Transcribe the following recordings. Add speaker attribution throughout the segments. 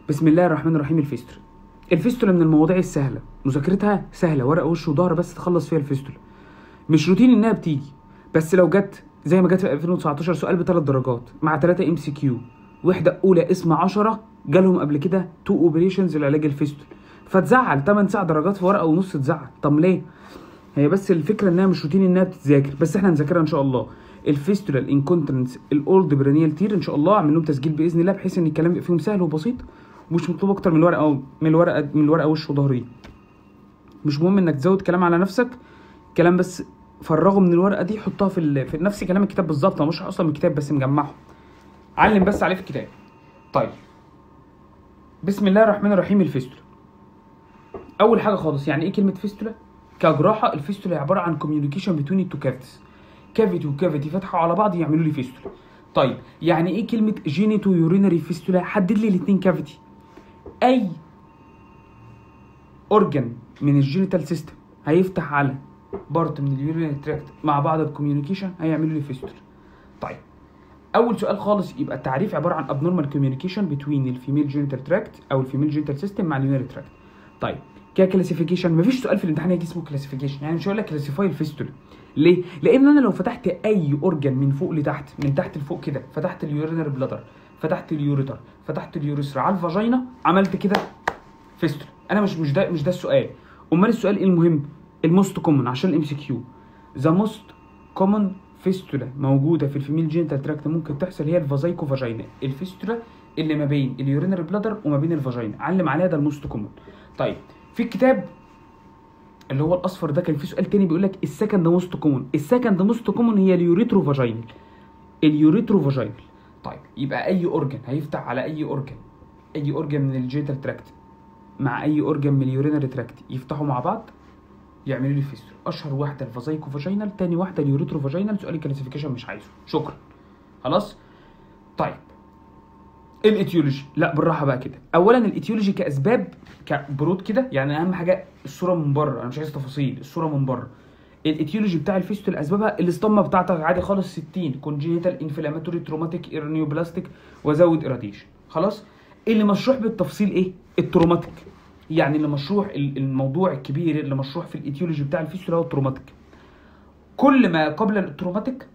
Speaker 1: بسم الله الرحمن الرحيم الفيستولا الفيستولا من المواضيع السهله مذاكرتها سهله ورقه وش وظهر بس تخلص فيها الفيستولا مش روتين انها بتيجي بس لو جت زي ما جت في 2019 سؤال بثلاث درجات مع 3 ام سي كيو وحده اولى اسم 10 جالهم قبل كده تو اوبريشنز لعلاج الفيستول فتزعل 8 9 درجات في ورقه ونص تزعل طب ليه هي بس الفكره انها مش روتين انها بتتذاكر بس احنا هنذاكرها ان شاء الله الفيستولا الانكونتنس الاولد برانيال تير ان شاء الله اعمل لهم تسجيل باذن الله بحيث ان الكلام يبقى فيهم سهل وبسيط ومش مطلوب اكتر من الورقه او من الورقه من الورقه وش وظهر دي مش مهم انك تزود كلام على نفسك كلام بس فرغه من الورقه دي حطها في, ال... في نفس كلام الكتاب بالظبط انا مش اصلا من الكتاب بس مجمعه علم بس عليه في الكتاب طيب بسم الله الرحمن الرحيم الفيستولا اول حاجه خالص يعني ايه كلمه فيستولا كجراحه الفيستولا عباره عن كوميونيكيشن بتوين التو كافيتس كافيتي وكافيتي فتحوا على بعض يعملوا لي فيستولا طيب يعني ايه كلمه جينيتو يورينري فيستولا حدد لي الاثنين كافيتي اي اورجن من الجينيتال سيستم هيفتح على بارت من اليورينري تراكت مع بعض الكوميونيكيشن هيعملوا لي فيستولا طيب اول سؤال خالص يبقى التعريف عباره عن abnormal communication between الفيميل جينيتال تراكت او الفيميل جينيتال سيستم مع اليورينري تراكت طيب ككلاسيفيكيشن مفيش سؤال في الامتحان هيجي اسمه كلاسيفيكيشن يعني مش هقول لك كلاسيفاي الفيستولا ليه؟ لان انا لو فتحت اي اورجن من فوق لتحت من تحت لفوق كده فتحت اليورينري بلادر فتحت اليوريتر فتحت اليوريثرا على الفاجينا عملت كده فيستولا انا مش مش ده مش ده السؤال امال السؤال ايه المهم الموست كومن عشان الام سي كيو ذا موست كومن فيستولا موجوده في الفيميل جينيتال تراكت ممكن تحصل هي الفازايكو فاجينا الفيستولا اللي ما بين اليورينري بلادر وما بين الفاجينا علم عليها ده الموست كومن طيب في الكتاب اللي هو الاصفر ده كان في سؤال تاني بيقول لك السكند موست كومن السكند موست كومن هي اليوريترو فاجينال اليوريترو فاجينال طيب يبقى اي اورجن هيفتح على اي اورجن اي اورجن من الجينيتال تراكت مع اي اورجن من اليورينري تراكت يفتحوا مع بعض يعملوا لي فيستول اشهر واحده الفازايكو فاجينال تاني واحده اليوريترو فاجينال سؤال الكلاسيفيكيشن مش عايزه شكرا خلاص طيب الاتيولوجي لا بالراحه بقى كده اولا الاتيولوجي كاسباب كبرود كده يعني اهم حاجه الصوره من بره انا مش عايز تفاصيل الصوره من بره الاتيولوجي بتاع الفيستول اسبابها الاستامه بتاعتك عادي خالص 60 كونجينيتال انفلاماتوري تروماتيك ارنيوبلاستيك وزود اراديشن خلاص اللي مشروح بالتفصيل ايه التروماتيك يعني اللي مشروح الموضوع الكبير اللي مشروح في الاتيولوجي بتاع الفيستول هو التروماتيك كل ما قبل التروماتيك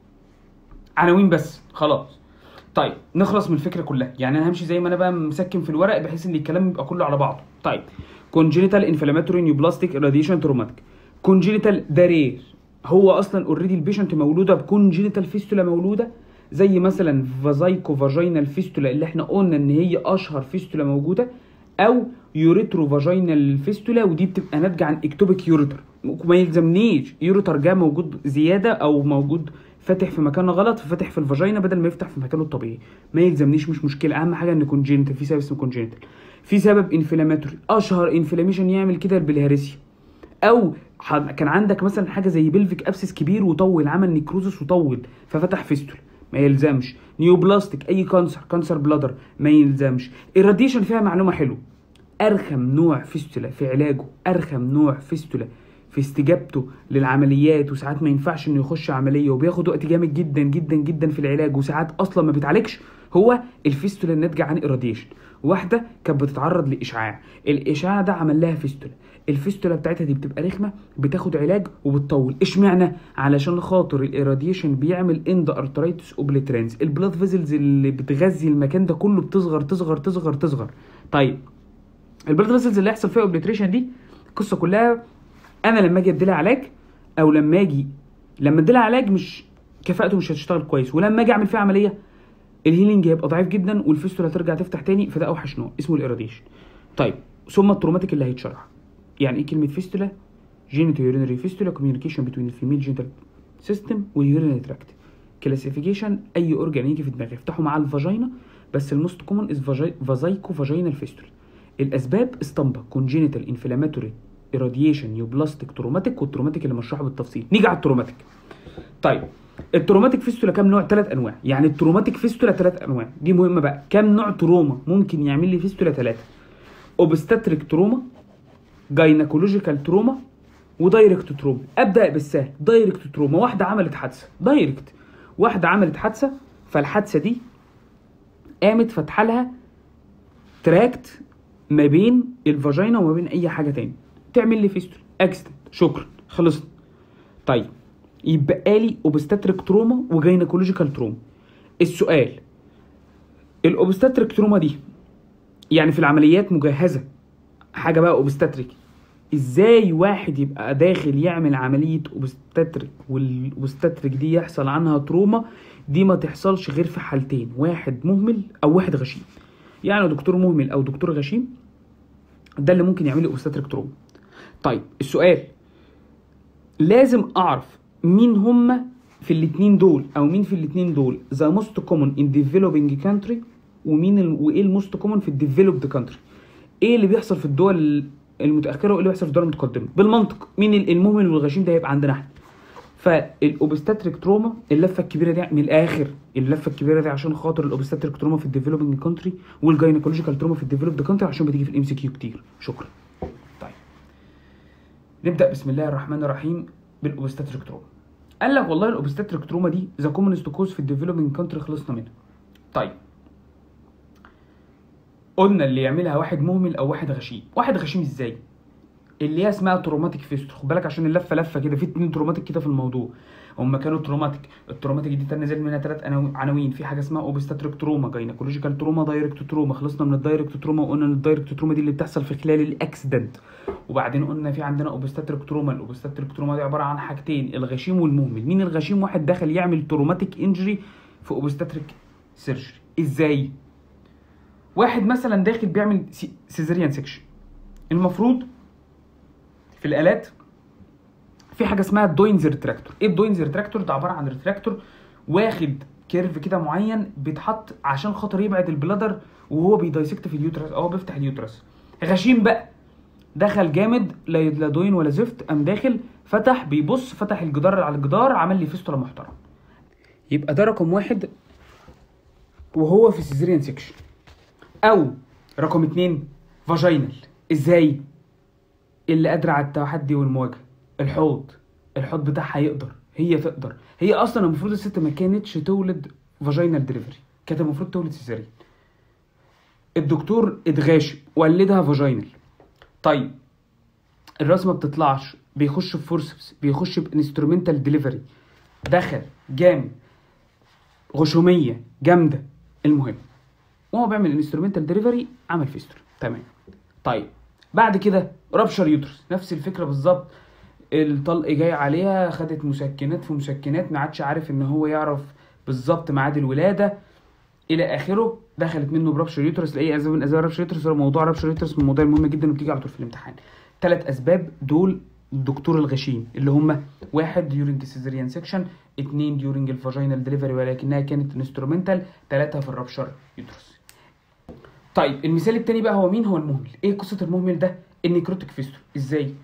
Speaker 1: عناوين بس خلاص طيب نخلص من الفكره كلها يعني انا همشي زي ما انا بقى مسكن في الورق بحيث ان الكلام يبقى كله على بعضه طيب كونجينيتال انفلاماتوري نيوبلاستيك راديشن تروماتيك كونجينيتال ده رير هو اصلا اوريدي البيشنت مولوده بكونجينيتال فيستولا مولوده زي مثلا فازايكو فاجينال فيستولا اللي احنا قلنا ان هي اشهر فيستولا موجوده او يوريترو فاجينال فيستولا ودي بتبقى ناتجه عن اكتوبيك يوريتر ما يلزمنيش يوريتر جه موجود زياده او موجود فاتح في مكان غلط فاتح في الفاجينا بدل ما يفتح في مكانه الطبيعي ما يلزمنيش مش مشكله اهم حاجه ان كونجينيتال في سبب اسمه كونجينيتال في سبب انفلاماتوري اشهر انفلاميشن يعمل كده البلهارسيا او كان عندك مثلا حاجه زي بلفيك ابسس كبير وطول عمل نيكروزس وطول ففتح فيستول ما يلزمش نيوبلاستيك اي كانسر كانسر بلادر ما يلزمش الراديشن فيها معلومه حلوه ارخم نوع فيستولا في علاجه ارخم نوع فيستولا في استجابته للعمليات وساعات ما ينفعش انه يخش عمليه وبياخد وقت جامد جدا جدا جدا في العلاج وساعات اصلا ما بيتعالجش هو الفيستولا الناتجه عن irradiation واحده كانت بتتعرض لاشعاع الاشعاع ده عمل لها فيستولا الفيستولا بتاعتها دي بتبقى رخمه بتاخد علاج وبتطول اشمعنى علشان خاطر الاراديشن بيعمل اند ارترايتس اوبليترانز البلاد فيزلز اللي بتغذي المكان ده كله بتصغر تصغر تصغر تصغر طيب البلاد فيزلز اللي يحصل فيها اوبليتريشن دي القصه كلها انا لما اجي اديلها علاج او لما اجي لما اديلها علاج مش كفاءته مش هتشتغل كويس ولما اجي اعمل فيها عمليه الهيلينج هيبقى ضعيف جدا والفيستولا هترجع تفتح تاني فده اوحش نوع اسمه الاراديشن طيب ثم التروماتيك اللي هيتشرح يعني ايه كلمه فيستولا جينيتو يورينري فيستولا كوميونيكيشن بين الفيميل جينيتال سيستم واليورينري تراكت كلاسيفيكيشن اي اورجان يجي في دماغي يفتحوا مع الفاجينا بس الموست كومن از فازايكو فاجينال فيستولا الاسباب اسطمبه كونجينيتال انفلاماتوري irradiation نيوبلاستيك تروماتيك والتروماتيك اللي مشروحه بالتفصيل نيجي على التروماتيك طيب التروماتيك فيستولا كام نوع ثلاث انواع يعني التروماتيك فيستولا ثلاث انواع دي مهمه بقى كام نوع تروما ممكن يعمل لي فيستولا ثلاثه اوبستاتريك تروما جاينكولوجيكال تروما ودايركت تروما ابدا بالسهل دايركت تروما واحده عملت حادثه دايركت واحده عملت حادثه فالحادثه دي قامت فاتحه لها تراكت ما بين الفاجينا وما بين اي حاجه تاني تعمل لي فيستول اكسيدنت شكرا خلصنا طيب يبقى لي اوبستاتريك تروما وجاينكولوجيكال تروما السؤال الاوبستاتريك تروما دي يعني في العمليات مجهزه حاجه بقى اوبستاتريك ازاي واحد يبقى داخل يعمل عمليه اوبستاتريك والاوبستاتريك دي يحصل عنها تروما دي ما تحصلش غير في حالتين واحد مهمل او واحد غشيم يعني دكتور مهمل او دكتور غشيم ده اللي ممكن يعمل لي اوبستاتريك تروما طيب السؤال لازم اعرف مين هم في الاتنين دول او مين في الاتنين دول ذا موست كومون ان ديفلوبينج كانتري ومين ال... وايه الموست كومون في الديفلوبد كانتري ايه اللي بيحصل في الدول المتاخره وايه اللي بيحصل في الدول المتقدمه بالمنطق مين المهمل والغشيم ده هيبقى عندنا احنا فالاوبستاتريك تروما اللفه الكبيره دي من الاخر اللفه الكبيره دي عشان خاطر الاوبستاتريك تروما في الديفلوبينج كونتري والجاينيكولوجيكال تروما في الديفلوبد كونتري عشان بتيجي في الام سي كيو كتير شكرا طيب نبدا بسم الله الرحمن الرحيم بالاوبستاتريك تروما قال لك والله الاوبستاتريك تروما دي ذا كومنست كوز في الديفلوبينج كونتري خلصنا منها طيب قلنا اللي يعملها واحد مهمل او واحد غشيم واحد غشيم ازاي اللي هي اسمها تروماتيك فيستول خد بالك عشان اللفه لفه كده في اتنين تروماتيك كده في الموضوع هم كانوا تروماتيك التروماتيك دي نزل منها ثلاث عناوين في حاجه اسمها اوبستاتريك تروما جاينكولوجيكال تروما دايركت تروما خلصنا من الدايركت تروما وقلنا ان الدايركت تروما دي اللي بتحصل في خلال الاكسيدنت وبعدين قلنا في عندنا اوبستاتريك تروما الاوبستاتريك تروما دي عباره عن حاجتين الغشيم والمهمل مين الغشيم واحد دخل يعمل تروماتيك انجري في اوبستاتريك سيرجري ازاي واحد مثلا داخل بيعمل سيزاريان سيكشن المفروض في الالات في حاجه اسمها الدوينز ريتراكتور ايه الدوينز ريتراكتور ده عباره عن ريتراكتور واخد كيرف كده معين بيتحط عشان خاطر يبعد البلادر وهو بيدايسكت في اليوترس او بيفتح اليوترس غشيم بقى دخل جامد لا لا دوين ولا زفت قام داخل فتح بيبص فتح الجدار على الجدار عمل لي فيستولا محترم يبقى ده رقم واحد وهو في سيزيريان سيكشن او رقم اتنين فاجينال ازاي اللي قادرة على التحدي والمواجهة الحوض الحوض بتاعها يقدر هي تقدر هي اصلا المفروض الست ما كانتش تولد فاجينال دليفري كانت المفروض تولد سيزاريان الدكتور اتغاشم وولدها فاجينال طيب الراس ما بتطلعش بيخش في فورسبس بيخش بانسترومنتال ديليفري دخل جامد غشوميه جامده المهم وهو بيعمل انسترومنتال ديليفري عمل فيستور تمام طيب بعد كده رابشر يوترس نفس الفكره بالظبط الطلق جاي عليها خدت مسكنات في مسكنات ما عادش عارف ان هو يعرف بالظبط ميعاد الولاده الى اخره دخلت منه برابشر يوترس لاي اسباب من اسباب رابشر يوترس موضوع رابشر يوترس من المواضيع المهمه جدا وبتيجي على طول في الامتحان ثلاث اسباب دول الدكتور الغشيم اللي هم واحد ديورنج سيزريان سيكشن اثنين ديورنج الفاجينال ديليفري ولكنها كانت انسترومنتال ثلاثه في الرابشر يوترس طيب المثال التاني بقى هو مين هو المهمل ايه قصه المهمل ده النيكروتيك فيستول ازاي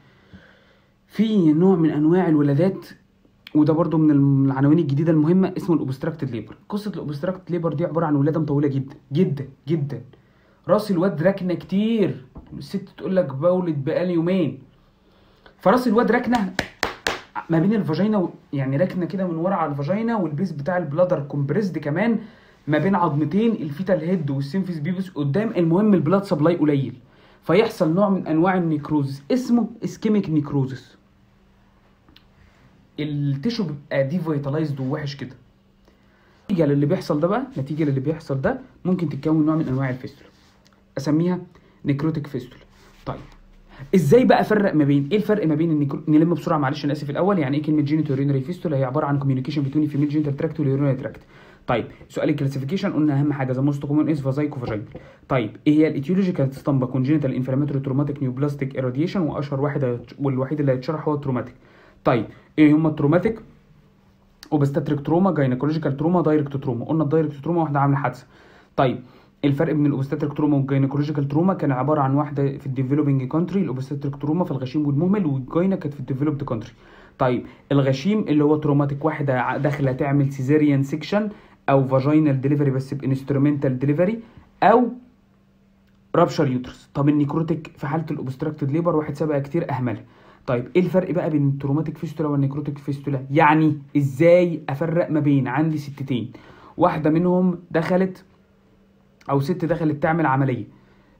Speaker 1: في نوع من انواع الولادات وده برضو من العناوين الجديده المهمه اسمه الاوبستراكتد ليبر قصه الاوبستراكتد ليبر دي عباره عن ولاده مطوله جدا جدا جدا راس الواد راكنه كتير الست تقول لك بولد بقالي يومين فراس الواد راكنه ما بين الفاجينا و... يعني راكنه كده من ورا على الفاجينا والبيس بتاع البلادر كومبريسد كمان ما بين عظمتين الفيتال هيد والسيمفيس بيبس قدام المهم البلاد سبلاي قليل فيحصل نوع من انواع النيكروزس اسمه اسكيميك نيكروزس التيشو بيبقى ديفيتالايزد ووحش كده نتيجه للي بيحصل ده بقى نتيجه للي بيحصل ده ممكن تتكون نوع من انواع الفيستولا اسميها نيكروتيك فيستولا طيب ازاي بقى افرق ما بين ايه الفرق ما بين النيكرو... نلم بسرعه معلش انا اسف الاول يعني ايه كلمه جينيتو يورينري فيستولا هي عباره عن كوميونيكيشن بين فيميل جينيتال تراكت واليورينري تراكت طيب سؤال الكلاسيفيكيشن قلنا اهم حاجه ذا موست كومون از فازايكو فاجينال طيب ايه هي الايتيولوجي كانت اسطمبه كونجينيتال انفلاماتوري تروماتيك نيوبلاستيك ايراديشن واشهر واحد والوحيد اللي هيتشرح هو التروماتيك طيب ايه هم التروماتيك اوبستاتريك تروما جاينيكولوجيكال تروما دايركت تروما قلنا الدايركت تروما واحده عامله حادثه طيب الفرق بين الاوبستاتريك تروما والجاينيكولوجيكال تروما كان عباره عن واحده في الديفلوبينج كونتري الاوبستاتريك تروما في الغشيم والمهمل والجاينا كانت في الديفلوبد كونتري طيب الغشيم اللي هو تروماتيك واحده داخله تعمل سيزيريان سيكشن او فاجينال ديليفري بس بانسترومنتال ديليفري او رابشر يوترس طب النيكروتيك في حاله الاوبستراكتد ليبر واحد سابقها كتير اهملها طيب ايه الفرق بقى بين التروماتيك فيستولا والنيكروتيك فيستولا يعني ازاي افرق ما بين عندي ستتين واحده منهم دخلت او ست دخلت تعمل عمليه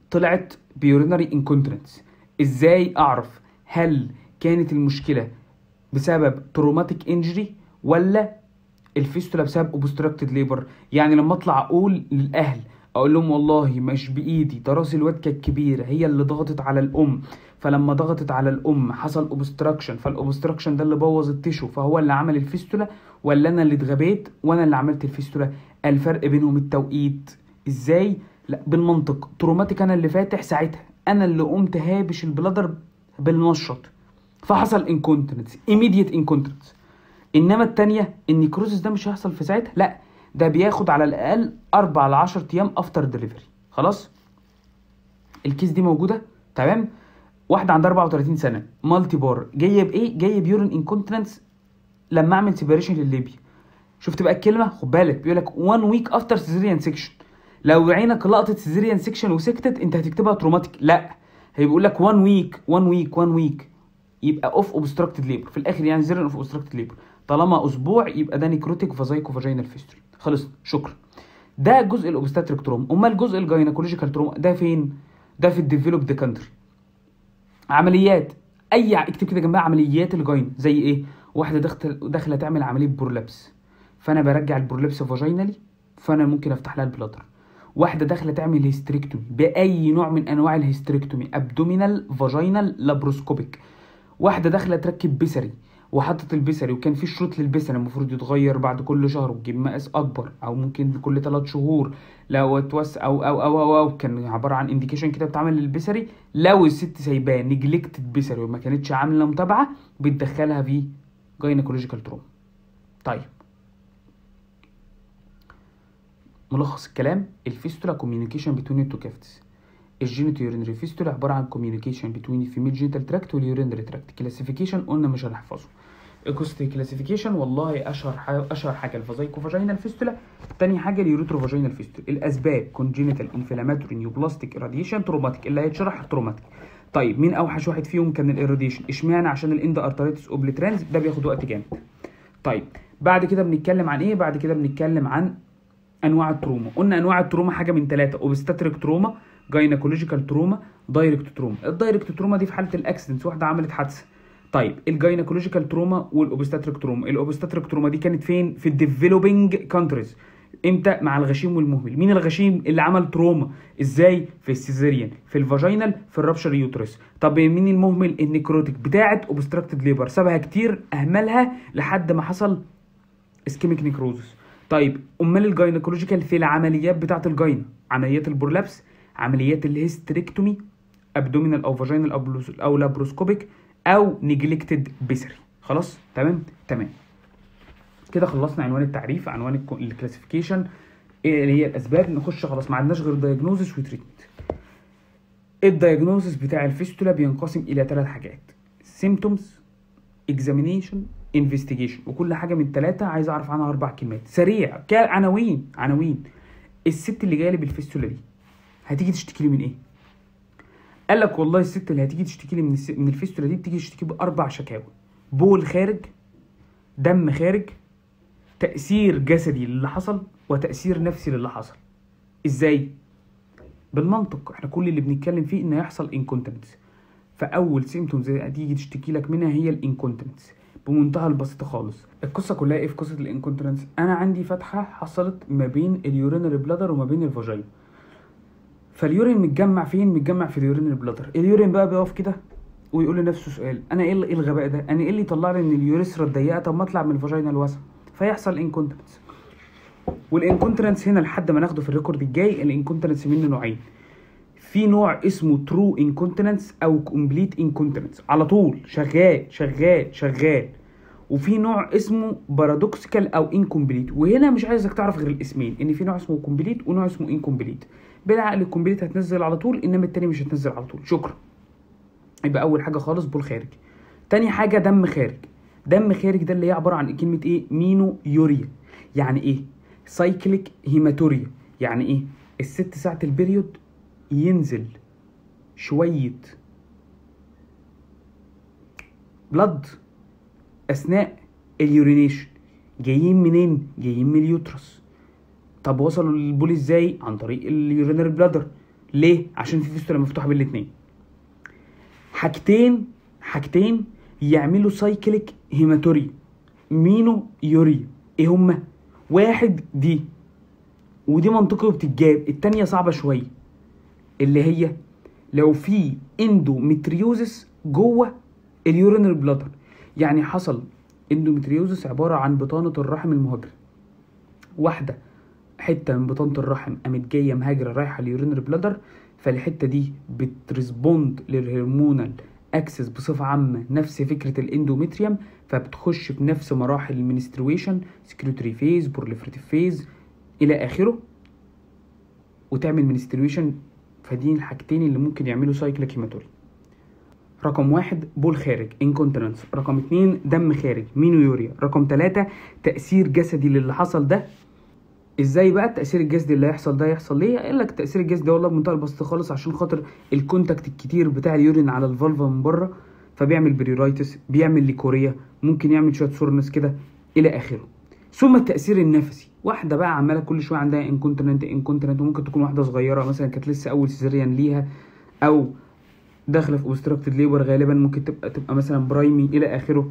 Speaker 1: طلعت بيورينري انكونترنس ازاي اعرف هل كانت المشكله بسبب تروماتيك انجري ولا الفيستولا بسبب اوبستراكتد ليبر يعني لما اطلع اقول للاهل اقول لهم والله مش بايدي ده راس الواد كانت كبيره هي اللي ضغطت على الام فلما ضغطت على الام حصل اوبستراكشن فالاوبستراكشن ده اللي بوظ التيشو فهو اللي عمل الفيستولا ولا انا اللي اتغبيت وانا اللي عملت الفيستولا الفرق بينهم التوقيت ازاي لا بالمنطق تروماتيك انا اللي فاتح ساعتها انا اللي قمت هابش البلادر بالمشط فحصل انكونتنس ايميديت انكونتنس انما التانية النيكروزس ده مش هيحصل في ساعتها لا ده بياخد على الاقل 4 ل 10 ايام افتر ديليفري خلاص الكيس دي موجوده تمام واحده عندها 34 سنه مالتي بار جايه بايه جايه بيورين انكونتنس لما اعمل سيبريشن للليبيا شفت بقى الكلمه خد بالك بيقول لك 1 ويك افتر سيزيريان سيكشن لو عينك لقطت سيزيريان سيكشن وسكتت انت هتكتبها تروماتيك لا هي بيقول لك 1 ويك 1 ويك 1 ويك يبقى اوف اوبستراكتد ليبر في الاخر يعني زيرن اوف اوبستراكتد ليبر طالما اسبوع يبقى ده نيكروتيك فازايكو فاجينال فيستول خلص شكرا ده جزء الاوبستاتريك تروما امال جزء الجاينيكولوجيكال تروما ده فين ده في الديفلوبد كانتري عمليات اي اكتب كده جنبها عمليات الجاين زي ايه واحده داخله داخله تعمل عمليه بورلابس فانا برجع البورلابس فاجينالي فانا ممكن افتح لها البلادر واحده داخله تعمل هيستريكتومي باي نوع من انواع الهيستريكتومي ابدومينال فاجينال لابروسكوبيك واحده داخله تركب بيسري وحطت البيسري وكان في شروط للبيسري المفروض يتغير بعد كل شهر وتجيب مقاس اكبر او ممكن كل ثلاث شهور لو توس أو, او او او او كان عباره عن انديكيشن كده بتعمل للبيسري لو الست سايباه نجلكتد بيسري وما كانتش عامله متابعه بتدخلها في جاينيكولوجيكال تروما طيب ملخص الكلام الفيستولا كوميونيكيشن بتوين التو كافتس الجينيتو يورينري فيستولا عباره عن كوميونيكيشن بتوين الفيميل جينيتال تراكت واليورينري تراكت كلاسيفيكيشن قلنا مش هنحفظه قصه كلاسيفيكيشن والله اشهر حاجه اشهر حاجه الفازايكو فاجينال فيستولا تاني حاجه اليوريترو فاجينال فيستولا الاسباب كونجينيتال انفلاماتوري نيوبلاستيك اراديشن تروماتيك اللي هيتشرح تروماتيك طيب مين اوحش واحد فيهم كان الاراديشن اشمعنى عشان الاند ارتريتس اوبليترانز ده بياخد وقت جامد طيب بعد كده بنتكلم عن ايه بعد كده بنتكلم عن انواع التروما قلنا انواع التروما حاجه من ثلاثه اوبستاتريك تروما جاينيكولوجيكال تروما دايركت تروما الدايركت تروما دي في حاله الاكسيدنت واحده عملت حادثه طيب الجاينيكولوجيكال تروما والاوبستاتريك تروما الاوبستاتريك تروما دي كانت فين في الديفلوبينج كانتريز امتى مع الغشيم والمهمل مين الغشيم اللي عمل تروما ازاي في السيزيريان في الفاجينال في الرابشر يوترس طب مين المهمل النيكروتيك بتاعه اوبستراكتد ليبر سابها كتير اهملها لحد ما حصل اسكيميك نيكروزس طيب امال الجاينيكولوجيكال في العمليات بتاعه الجاين عمليات البورلابس عمليات الهيستريكتومي ابدومينال او فاجينال او, أو لابروسكوبيك او نيجلكتد بيسري خلاص تمام تمام كده خلصنا عنوان التعريف عنوان الكلاسيفيكيشن ايه اللي هي الاسباب نخش خلاص ما عندناش غير دايجنوزس وتريتمنت الدايجنوزس بتاع الفيستولا بينقسم الى ثلاث حاجات سيمتومز اكزامينيشن انفستيجيشن وكل حاجه من الثلاثه عايز اعرف عنها اربع كلمات سريع عناوين عناوين الست اللي جايه لي بالفيستولا دي هتيجي تشتكي لي من ايه قال لك والله الست اللي هتيجي تشتكي لي من الس... من الفيستولا دي بتيجي تشتكي باربع شكاوى بول خارج دم خارج تاثير جسدي للي حصل وتاثير نفسي للي حصل ازاي بالمنطق احنا كل اللي بنتكلم فيه ان هيحصل انكونتنس فاول سيمتومز هتيجي تشتكي لك منها هي الانكونتنس بمنتهى البساطه خالص القصه كلها ايه في قصه الانكونتنس انا عندي فتحه حصلت ما بين اليورينري بلادر وما بين الفاجينا فاليورين متجمع فين متجمع في اليورينري بلادر اليورين بقى بيقف كده ويقول لنفسه سؤال انا ايه الغباء ده انا ايه اللي يطلع لي ان اليوريثرا الضيقه طب ما اطلع من الفاجينا الواسعه فيحصل انكونتنس والانكونتنس هنا لحد ما ناخده في الريكورد الجاي الانكونتنس منه نوعين في نوع اسمه ترو انكونتنس او كومبليت انكونتنس على طول شغال شغال شغال وفي نوع اسمه بارادوكسيكال او انكمبليت وهنا مش عايزك تعرف غير الاسمين ان في نوع اسمه كومبليت ونوع اسمه انكمبليت بالعقل الكومبليت هتنزل على طول انما التاني مش هتنزل على طول شكرا يبقى اول حاجه خالص بول خارج تاني حاجه دم خارج دم خارج ده اللي هي عباره عن كلمه ايه مينو يوريا يعني ايه سايكليك هيماتوريا يعني ايه الست ساعه البريود ينزل شويه بلد اثناء اليورينيشن جايين منين جايين من اليوترس طب وصلوا للبول ازاي عن طريق اليورينري بلادر ليه عشان في فيستولا مفتوحه بين الاثنين حاجتين حاجتين يعملوا سايكليك هيماتوري مينو يوري ايه هما واحد دي ودي منطقي وبتتجاب التانية صعبة شوية اللي هي لو في اندومتريوزس جوه اليورينري بلادر يعني حصل اندومتريوزس عبارة عن بطانة الرحم المهاجرة واحدة حتة من بطانة الرحم قامت جاية مهاجرة رايحة اليورينري بلادر فالحتة دي بتريسبوند للهرمونال اكسس بصفة عامة نفس فكرة الاندومتريوم فبتخش في نفس مراحل المنسترويشن سكريتوري فيز بورليفريتيف فيز الى اخره وتعمل منسترويشن فدي الحاجتين اللي ممكن يعملوا سايكليك هيماتوري رقم واحد بول خارج انكونتيننس رقم اتنين دم خارج مينويوريا رقم تلاتة تأثير جسدي للي حصل ده ازاي بقى التأثير الجسدي اللي هيحصل ده يحصل ليه؟ قال لك التأثير الجسدي والله بمنتهى البساطة خالص عشان خاطر الكونتاكت الكتير بتاع اليورين على الفالفا من بره فبيعمل بريرايتس بيعمل ليكوريا ممكن يعمل شوية سورنس كده إلى آخره ثم التأثير النفسي واحدة بقى عمالة كل شوية عندها انكونتيننت انكونتيننت وممكن تكون واحدة صغيرة مثلا كانت لسه أول سيزيريان ليها أو داخلة في اوبستراكتد ليبر غالبا ممكن تبقى تبقى مثلا برايمي إلى آخره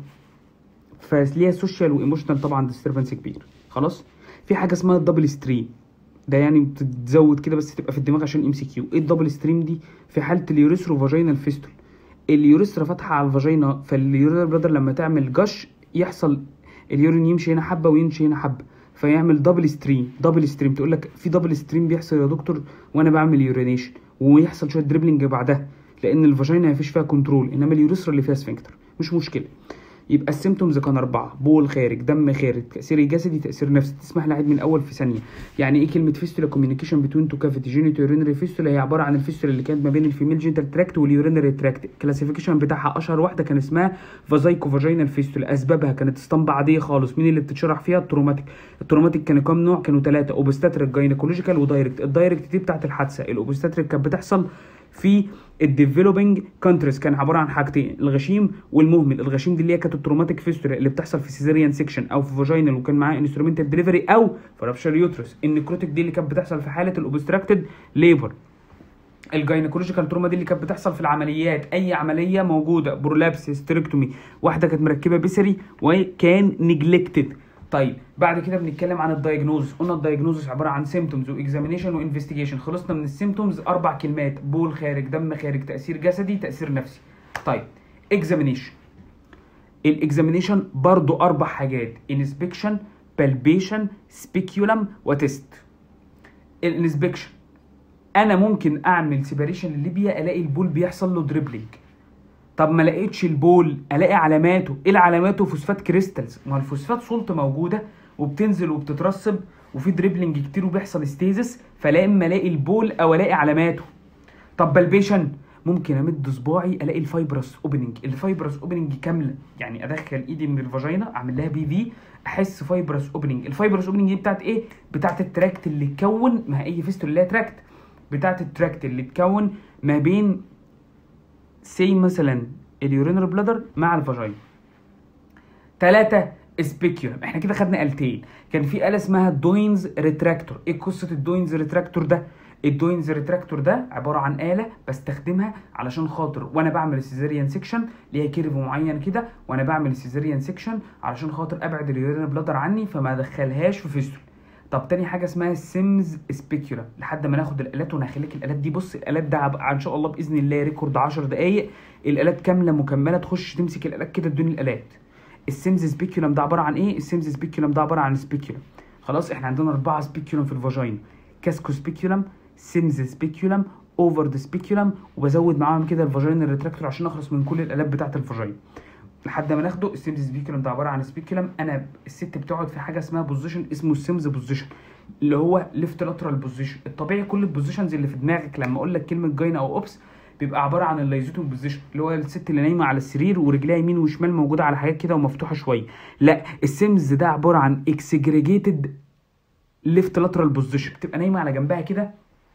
Speaker 1: فليها سوشيال وايموشنال طبعا ديستربنس كبير خلاص في حاجه اسمها الدبل ستريم ده يعني بتتزود كده بس تبقى في الدماغ عشان ام سي كيو ايه الدبل ستريم دي في حاله اليوريثرو فاجينال فيستول اليوريثرا فاتحه على الفاجينا فاليورينال بلادر لما تعمل جش يحصل اليورين يمشي هنا حبه ويمشي هنا حبه فيعمل دبل ستريم دبل ستريم تقول لك في دبل ستريم بيحصل يا دكتور وانا بعمل يورينيشن ويحصل شويه دريبلينج بعدها لان الفاجينا مفيش فيها كنترول انما اليوريثرا اللي فيها سفنكتر مش مشكله يبقى السيمتومز كان أربعة بول خارج دم خارج تأثير جسدي تأثير نفسي تسمح لي أعيد من الأول في ثانية يعني إيه كلمة فيستولا كوميونيكيشن بتوين تو كافيتي جينيتو يورينري فيستولا هي عبارة عن الفيستولا اللي كانت ما بين الفيميل جينيتال تراكت واليورينري تراكت الكلاسيفيكيشن بتاعها أشهر واحدة كان اسمها فازايكو فاجينال فيستولا أسبابها كانت اسطمبة عادية خالص مين اللي بتتشرح فيها التروماتيك التروماتيك كانوا كام نوع كانوا ثلاثة أوبستاتريك جاينيكولوجيكال ودايركت الدايركت دي بتاعت الحادثة الأوبستاتريك كانت بتحصل في الديفلوبينج كونتريز كان عباره عن حاجتين الغشيم والمهمل الغشيم دي اللي هي كانت التروماتيك فيستولا اللي بتحصل في سيزيريان سيكشن او في فاجينال وكان معاه انسترومنتال ديليفري او في رابشر يوترس النكروتيك دي اللي كانت بتحصل في حاله الاوبستراكتد ليبر الجاينيكولوجيكال تروما دي اللي كانت بتحصل في العمليات اي عمليه موجوده برولابس هيستريكتومي واحده كانت مركبه بيسري وكان نجلكتد طيب بعد كده بنتكلم عن الدايجنوز قلنا الدايجنوز عباره عن سيمتومز واكزامينيشن وانفستيجيشن خلصنا من السيمتومز اربع كلمات بول خارج دم خارج تاثير جسدي تاثير نفسي طيب اكزامينيشن الاكزامينيشن برضو اربع حاجات انسبكشن بالبيشن سبيكيولم وتست الانسبكشن انا ممكن اعمل سيباريشن لليبيا الاقي البول بيحصل له دريبلينج طب ما لقيتش البول الاقي علاماته ايه علاماته فوسفات كريستالز ما الفوسفات سولت موجوده وبتنزل وبتترسب وفي دريبلينج كتير وبيحصل ستيزس فلا اما الاقي البول او الاقي علاماته طب بالبيشن ممكن امد صباعي الاقي الفايبرس اوبننج الفايبرس اوبننج كامله يعني ادخل ايدي من الفاجينا اعمل لها بي في احس فايبرس اوبننج الفايبرس اوبننج دي بتاعت ايه بتاعت التراكت اللي اتكون ما هي اي فيستول اللي هي تراكت بتاعت التراكت اللي اتكون ما بين سي مثلا اليورينر بلادر مع الفاجينا ثلاثة سبيكيولم احنا كده خدنا آلتين كان في آلة اسمها دوينز ريتراكتور ايه قصة الدوينز ريتراكتور ده الدوينز ريتراكتور ده عبارة عن آلة بستخدمها علشان خاطر وانا بعمل السيزيريان سيكشن ليها كيرف معين كده وانا بعمل السيزيريان سيكشن علشان خاطر ابعد اليورينر بلادر عني فما ادخلهاش في فيستول طب تاني حاجه اسمها السيمز سبيكيولا لحد ما ناخد الالات وانا هخليك الالات دي بص الالات ده هبقى ان شاء الله باذن الله ريكورد 10 دقائق الالات كامله مكمله تخش تمسك الالات كده تدوني الالات السيمز سبيكيولم ده عباره عن ايه السيمز سبيكيولم ده عباره عن سبيكيولم خلاص احنا عندنا اربعه سبيكيولم في الفاجينا كاسكو سبيكيولم سيمز سبيكيولم اوفر ذا سبيكيولم وبزود معاهم كده الفاجينا ريتراكتور عشان اخلص من كل الالات بتاعه الفاجينا لحد ما ناخده السيمز سبيكولم ده عباره عن سبيكولم انا الست بتقعد في حاجه اسمها بوزيشن اسمه السيمز بوزيشن اللي هو ليفت لاترال بوزيشن الطبيعي كل البوزيشنز اللي في دماغك لما اقول لك كلمه جاين او اوبس بيبقى عباره عن اللايزوتوم بوزيشن اللي هو الست اللي نايمه على السرير ورجليها يمين وشمال موجوده على حاجات كده ومفتوحه شويه لا السيمز ده عباره عن اكسجريجيتد ليفت لاترال بوزيشن بتبقى نايمه على جنبها كده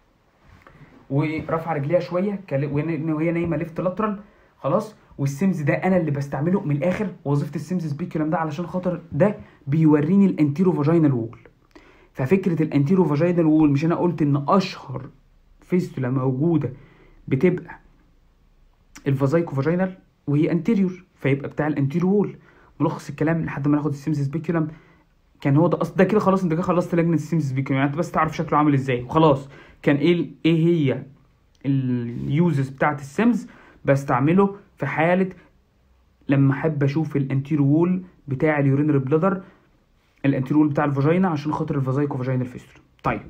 Speaker 1: ورافعه رجليها شويه وهي نايمه ليفت لاترال خلاص والسيمز ده انا اللي بستعمله من الاخر وظيفه السيمز سبيكولم ده علشان خاطر ده بيوريني الانتيرو فاجينال وول ففكره الانتيرو فاجينال وول مش انا قلت ان اشهر فيستولا موجوده بتبقى الفازايكو فاجينال وهي انتيريور فيبقى بتاع الانتيريور وول ملخص الكلام لحد ما ناخد السيمس سبيكيولم كان هو ده اصل ده كده خلاص انت كده خلصت لجنه السيمس سبيكيولم يعني انت بس تعرف شكله عامل ازاي وخلاص كان ايه ال- ايه هي اليوزز بتاعت السيمز بستعمله في حاله لما احب اشوف الانتيريور وول بتاع اليورينري بلادر الانتيريور وول بتاع الفاجينا عشان خاطر الفازايكو فاجينال فيستولا طيب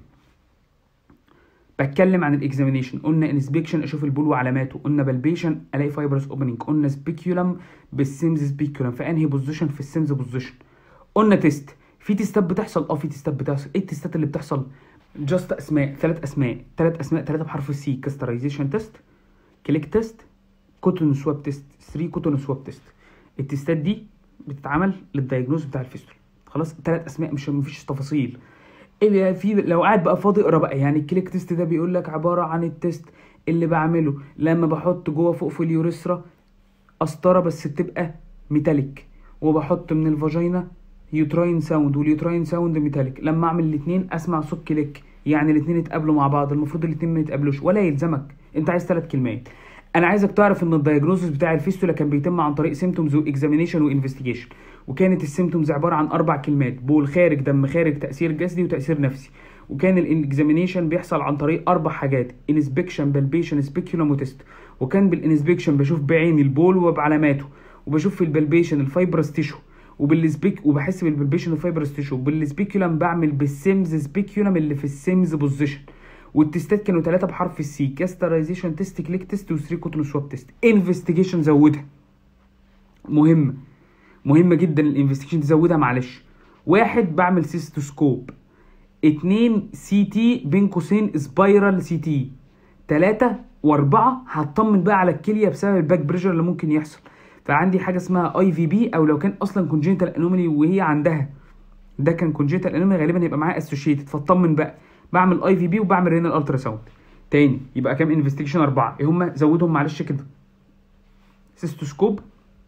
Speaker 1: بتكلم عن الاكزامينيشن قلنا انسبكشن اشوف البول وعلاماته قلنا بالبيشن الاقي فايبرس اوبننج قلنا سبيكيولم بالسيمز سبيكيولم في انهي بوزيشن في السيمز بوزيشن قلنا تيست في تيستات بتحصل اه في تيستات بتحصل ايه التيستات اللي بتحصل جاست اسماء ثلاث اسماء ثلاث اسماء ثلاثه بحرف السي كاسترايزيشن تيست كليك تيست كوتون سواب تيست 3 كوتون سواب تيست التيستات دي بتتعمل للدايجنوز بتاع الفيستول خلاص ثلاث اسماء مش مفيش تفاصيل اللي في لو قاعد بقى فاضي اقرا بقى يعني الكليك تيست ده بيقول لك عباره عن التيست اللي بعمله لما بحط جوه فوق في اليوريثرا قسطره بس بتبقى ميتاليك وبحط من الفاجينا يوتراين ساوند واليوتراين ساوند ميتاليك لما اعمل الاثنين اسمع صوت كليك يعني الاثنين يتقابلوا مع بعض المفروض الاثنين ما يتقابلوش ولا يلزمك انت عايز ثلاث كلمات انا عايزك تعرف ان الدايجنوزس بتاع الفيستولا كان بيتم عن طريق سيمتومز واكزامينيشن وانفستيجيشن وكانت السيمتومز عباره عن اربع كلمات بول خارج دم خارج تاثير جسدي وتاثير نفسي وكان الاكزامينيشن بيحصل عن طريق اربع حاجات انسبكشن بالبيشن سبيكيولم وتيست وكان بالانسبكشن بشوف بعيني البول وبعلاماته وبشوف في البلبيشن الفايبرس تيشو وبالسبيك وبحس بالبلبيشن الفايبرس تيشو وبالسبيكيولم بعمل بالسيمز سبيكيولم اللي في السيمز بوزيشن والتستات كانوا ثلاثه بحرف السي كاسترايزيشن تيست كليك تيست و3 كوتون سواب تيست انفستيجيشن زودها مهمه مهمه جدا الانفستيجيشن تزودها معلش واحد بعمل سيستوسكوب اتنين سي تي بين قوسين سبايرال سي تي تلاتة واربعة هطمن بقى على الكلية بسبب الباك بريشر اللي ممكن يحصل فعندي حاجة اسمها اي في بي او لو كان اصلا كونجنتال انومالي وهي عندها ده كان كونجنتال انومالي غالبا هيبقى معاه اسوشيتد فاطمن بقى بعمل اي في بي وبعمل رينال الترا ساوند تاني يبقى كام انفستيجيشن اربعة ايه هما زودهم معلش كده سيستوسكوب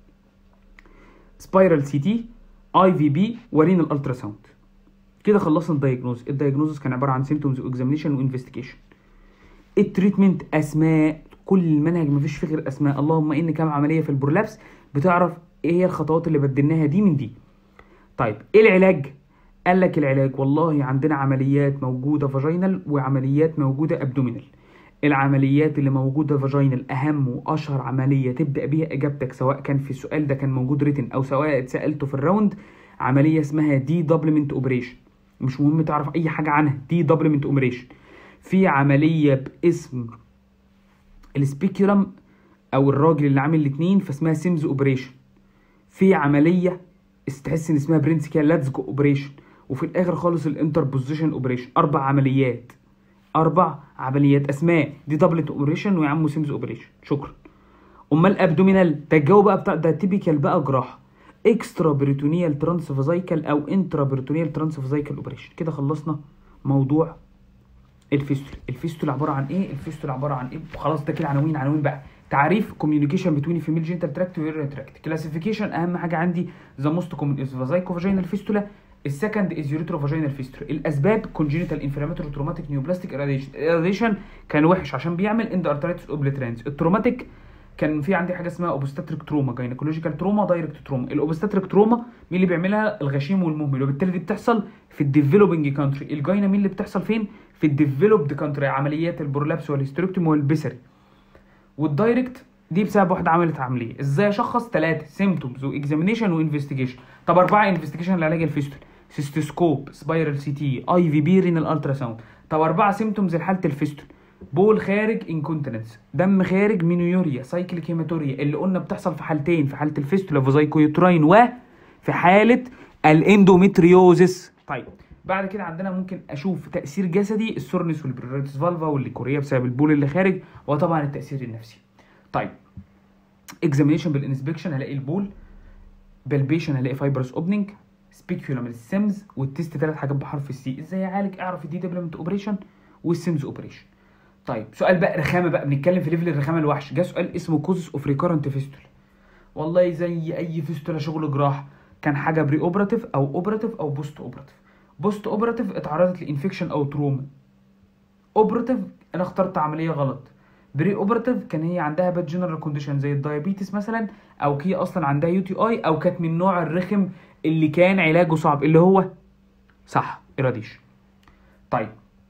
Speaker 1: سبايرال سي تي اي في بي ورينال الترا ساوند كده خلصنا الدايجنوز الدايجنوز كان عباره عن سيمتومز واكزامينيشن وانفستيجيشن التريتمنت اسماء كل المنهج مفيش فيه غير اسماء اللهم ان كام عمليه في البرولابس بتعرف ايه هي الخطوات اللي بدلناها دي من دي طيب ايه العلاج قال لك العلاج والله عندنا عمليات موجوده فاجينال وعمليات موجوده ابدومينال العمليات اللي موجوده فاجينال اهم واشهر عمليه تبدا بيها اجابتك سواء كان في السؤال ده كان موجود ريتن او سواء اتسالته في الراوند عمليه اسمها دي دبلمنت اوبريشن مش مهم تعرف اي حاجه عنها دي دبلمنت اوبريشن في عمليه باسم السبيكيولم او الراجل اللي عامل الاثنين فاسمها سيمز اوبريشن في عمليه تحس ان اسمها برنسكال لاتزجو اوبريشن وفي الاخر خالص الانتر بوزيشن اوبريشن اربع عمليات اربع عمليات اسماء دي دبلت اوبريشن ويا عم سيمز اوبريشن شكرا امال ابدومينال ده الجو بقى بتاع ده تيبيكال بقى جراحه اكسترا بريتونيال ترانسفازايكال او انترا بريتونيال ترانسفازايكال اوبريشن كده خلصنا موضوع الفيستول الفيستول عباره عن ايه الفيستول عباره عن ايه خلاص ده كده عناوين عناوين بقى تعريف كوميونيكيشن بتوين فيميل جينيتال تراكت ويورين تراكت كلاسيفيكيشن اهم حاجه عندي ذا موست كومن از فازايكو فاجينال فيستولا السكند از يوريترو فاجينال فيستولا الاسباب كونجينيتال انفلاماتوري تروماتيك نيوبلاستيك اراديشن الاراديشن كان وحش عشان بيعمل اند ارترايتس اوبليترانس التروماتيك كان في عندي حاجه اسمها اوبستاتريك تروما جاينيكولوجيكال تروما دايركت تروما الاوبستاتريك تروما مين اللي بيعملها الغشيم والمهمل وبالتالي دي بتحصل في الديفلوبينج كانتري الجاينا مين اللي بتحصل فين في الديفلوبد كانتري عمليات البرولابس والهيستريكتوم والبسري والدايركت دي بسبب واحده عملت عمليه ازاي اشخص ثلاثه سيمتومز واكزامينيشن وانفستيجيشن طب اربعه انفستيجيشن لعلاج الفيستول سيستوسكوب سبايرال سي تي اي في بي رينال الترا ساوند طب اربعه سيمتومز لحاله الفيستول بول خارج انكونتيننس دم خارج مينيوريا سايكليك هيماتوريا اللي قلنا بتحصل في حالتين في حاله الفيستولا فازايكويوتراين وفي حاله الاندوميتريوزس طيب بعد كده عندنا ممكن اشوف تاثير جسدي السورنس والبريريتس فالفا والليكوريا بسبب البول اللي خارج وطبعا التاثير النفسي طيب اكزامينيشن بالانسبكشن هلاقي البول بالبيشن هلاقي فايبرس اوبننج سبيكيولم السيمز والتيست ثلاث حاجات بحرف السي ازاي اعالج اعرف الدي ديفلوبمنت اوبريشن والسيمز اوبريشن طيب سؤال بقى رخامه بقى بنتكلم في ليفل الرخامه الوحش جه سؤال اسمه كوزس اوف ريكورنت فيستول والله زي اي فيستولا شغل جراح كان حاجه بري اوبراتيف او اوبراتيف او بوست اوبراتيف بوست اوبراتيف اتعرضت لانفكشن او تروما اوبراتيف انا اخترت عمليه غلط بري اوبراتيف كان هي عندها باد جنرال كونديشن زي الدايابيتس مثلا او هي اصلا عندها يو تي اي او كانت من نوع الرخم اللي كان علاجه صعب اللي هو صح irradiation طيب